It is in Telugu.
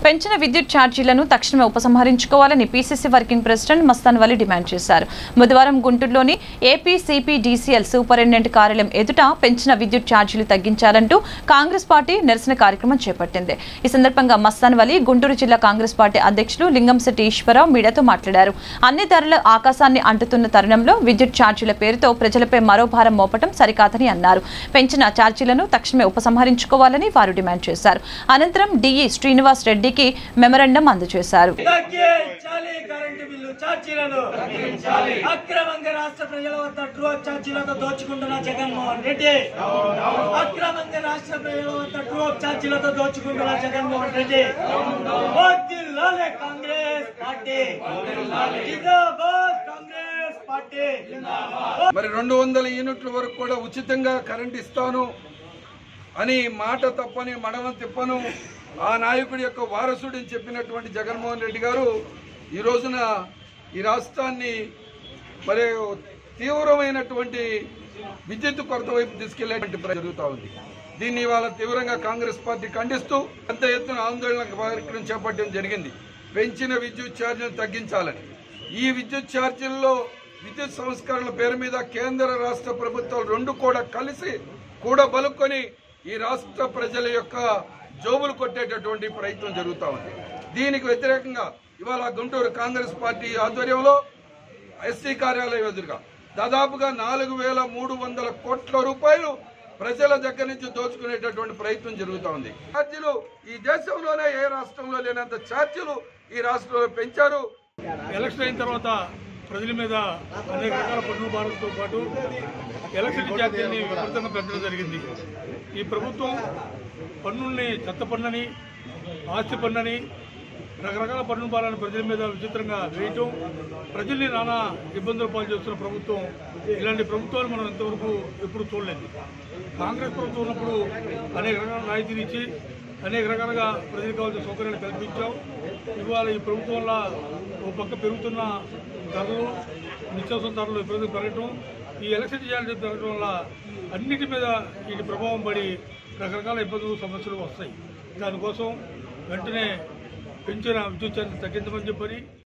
పెంచిన విద్యుత్ ఛార్జీలను తక్షణమే ఉపసంహరించుకోవాలని PCC working president Mastan Vali demand చేశారు బుధవారం గుంటూరులోని ఏపీసీపీడీసీఎల్ సూపరింటెండెంట్ కార్యాలయం ఎదుట పెంచిన విద్యుత్ ఛార్జీలు తగ్గించాలంటూ కాంగ్రెస్ పార్టీ నిరసన కార్యక్రమం చేపట్టింది ఈ సందర్భంగా మస్తాన్ వలి గుంటూరు జిల్లా కాంగ్రెస్ పార్టీ అధ్యక్షులు లింగంశెట్టి ఈశ్వరరావు మీడియాతో మాట్లాడారు అన్ని ధరల ఆకాశాన్ని అంటుతున్న తరుణంలో విద్యుత్ ఛార్జీల పేరుతో ప్రజలపై మరో భారం మోపటం సరికాదని అన్నారు పెంచిన ఛార్జీలను తక్షణమే ఉపసంహరించుకోవాలని వారు డిమాండ్ చేశారు అనంతరం డిఈ శ్రీనివాస్ రెడ్డికి మెమరండం అందజేశారు తగ్గించాలి కరెంటు బిల్లు ఛార్జీలను అక్రమంగా రాష్ట్ర ప్రజల వద్ద ట్రూ ఛార్జీలతో దోచుకుంటున్న జగన్మోహన్ రెడ్డి అక్రమంగా రాష్ట్ర ప్రజల వద్ద ట్రూ ఛార్జీలతో దోచుకుంటున్న జగన్మోహన్ రెడ్డి వద్దిల్లాలే కాంగ్రెస్ పార్టీ జిందాబాద్ కాంగ్రెస్ పార్టీ మరి రెండు వందల యూనిట్ల వరకు కూడా ఉచితంగా కరెంట్ ఇస్తాను అని మాట తప్పని మడమ తిప్పను ఆ నాయకుడి యొక్క వారసుడిని చెప్పినటువంటి జగన్మోహన్ రెడ్డి గారు ఈ రోజున ఈ రాష్ట్రాన్ని మరి తీవ్రమైనటువంటి విద్యుత్ కొరత వైపు తీసుకెళ్లేటువంటి ప్రయత్నం జరుగుతూ ఉంది దీన్ని ఇవాళ తీవ్రంగా కాంగ్రెస్ పార్టీ ఖండిస్తూ పెద్ద ఎత్తున ఆందోళన కార్యక్రమం చేపట్టడం జరిగింది పెంచిన విద్యుత్ ఛార్జీలను తగ్గించాలని ఈ విద్యుత్ ఛార్జీల్లో విద్యుత్ సంస్కరణల పేరు మీద కేంద్ర రాష్ట్ర ప్రభుత్వాలు రెండు కూడా కలిసి కూడా బలుక్కొని ఈ రాష్ట్ర ప్రజల యొక్క జోబులు కొట్టేటటువంటి ప్రయత్నం జరుగుతూ ఉంది దీనికి వ్యతిరేకంగా ఇవాళ గుంటూరు కాంగ్రెస్ పార్టీ ఆధ్వర్యంలో ఎస్సీ కార్యాలయం ఎదురుగా దాదాపుగా నాలుగు వేల మూడు వందల కోట్ల రూపాయలు ప్రజల దగ్గర నుంచి దోచుకునేటటువంటి ప్రయత్నం జరుగుతూ ఉంది ఛార్జీలు ఈ దేశంలోనే ఏ రాష్ట్రంలో లేనంత ఛార్జీలు ఈ రాష్ట్రంలో పెంచారు ఎలక్షన్ అయిన తర్వాత ప్రజల మీద అనేక రకాల పన్ను భారంతో పాటు ఎలక్షన్ ఛార్జీని విపరీతంగా పెంచడం జరిగింది ఈ ప్రభుత్వం పన్నుల్ని చెత్త పన్నని ఆస్తి పన్నని రకరకాల పన్ను భారాన్ని ప్రజల మీద విచిత్రంగా వేయటం ప్రజల్ని నానా ఇబ్బందులు పాలు చేస్తున్న ప్రభుత్వం ఇలాంటి ప్రభుత్వాలు మనం ఇంతవరకు ఎప్పుడు చూడలేదు కాంగ్రెస్ ప్రభుత్వం ఉన్నప్పుడు అనేక రకాల రాయితీలు ఇచ్చి అనేక రకాలుగా ప్రజలకు కావాల్సిన సౌకర్యాలు కల్పించాం ఇవాళ ఈ ప్రభుత్వం వల్ల ఓ పక్క పెరుగుతున్న ధరలు నిత్యావసర ధరలు విపరీతంగా పెరగటం ఈ ఎలక్షన్ చేయాలని పెరగడం వల్ల అన్నిటి మీద వీటి ప్రభావం పడి రకరకాల ఇబ్బందులు సమస్యలు వస్తాయి దానికోసం వెంటనే పెంచిన విద్యుత్ ఛార్జీలు తగ్గించమని చెప్పని